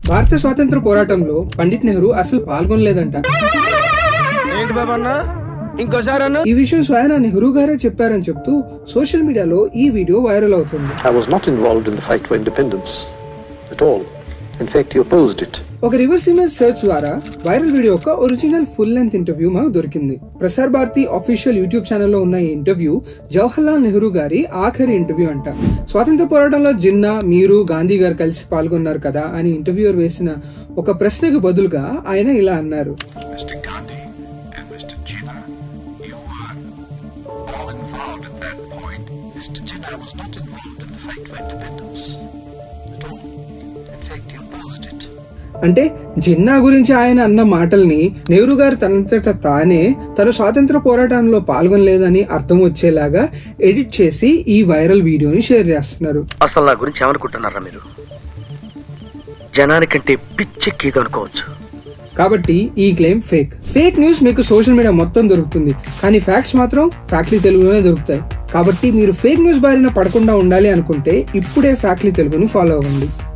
భారత స్వాతంత్ర పోరాటంలో పండిట్ నెహ్రూ అసలు పాల్గొనలేదంట ఏంటి బాబా అన్న ఇంకోసారి అన్న ఈ విషయం స్వయాన నెహ్రూ గారే చెప్పారని చెప్తూ సోషల్ మీడియాలో ఈ వీడియో వైరల్ అవుతుంది I was not involved in the fight for independence at all. In fact, he opposed it. ఒక రివర్స్ ఇమేజ్ సెర్చ్ ద్వారా వైరల్ వీడియో యొక్క ఒరిజినల్ ఫుల్ లెంత్ ఇంటర్వ్యూ మాకు దొరికింది ప్రసార్ భారతి అఫీషియల్ యూట్యూబ్ ఛానల్లో ఉన్న ఈ ఇంటర్వ్యూ జవహర్లాల్ నెహ్రూ గారి ఆఖరి ఇంటర్వ్యూ అంట స్వాతంత్ర పోరాటంలో జిన్నా మీరు గాంధీ గారు కలిసి పాల్గొన్నారు కదా అని ఇంటర్వ్యూయర్ వేసిన ఒక ప్రశ్నకు బదులుగా ఆయన ఇలా అన్నారు Mr. Gandhi and Mr. Jinnah, you were all involved at that point. Mr. Jinnah was not involved in the fight for independence at all. In fact, he opposed it. అంటే జిన్నా గురించి ఆయన అన్న మాటల్ని నెహ్రూ గారు తనంతట తానే తన స్వాతంత్ర పోరాటంలో పాల్గొనలేదని అర్థం వచ్చేలాగా ఎడిట్ చేసి ఈ వైరల్ వీడియోని షేర్ చేస్తున్నారు అసలు నా గురించి ఏమనుకుంటున్నారా మీరు జనానికంటే పిచ్చెక్కేది అనుకోవచ్చు కాబట్టి ఈ క్లెయిమ్ ఫేక్ ఫేక్ న్యూస్ మీకు సోషల్ మీడియా మొత్తం దొరుకుతుంది కానీ ఫ్యాక్ట్స్ మాత్రం ఫ్యాక్ట్లీ తెలుగులోనే దొరుకుతాయి కాబట్టి మీరు ఫేక్ న్యూస్ బారిన పడకుండా ఉండాలి అనుకుంటే ఇప్పుడే ఫ్యాక్ట్లీ తెలుగుని ఫాలో అవ్వండి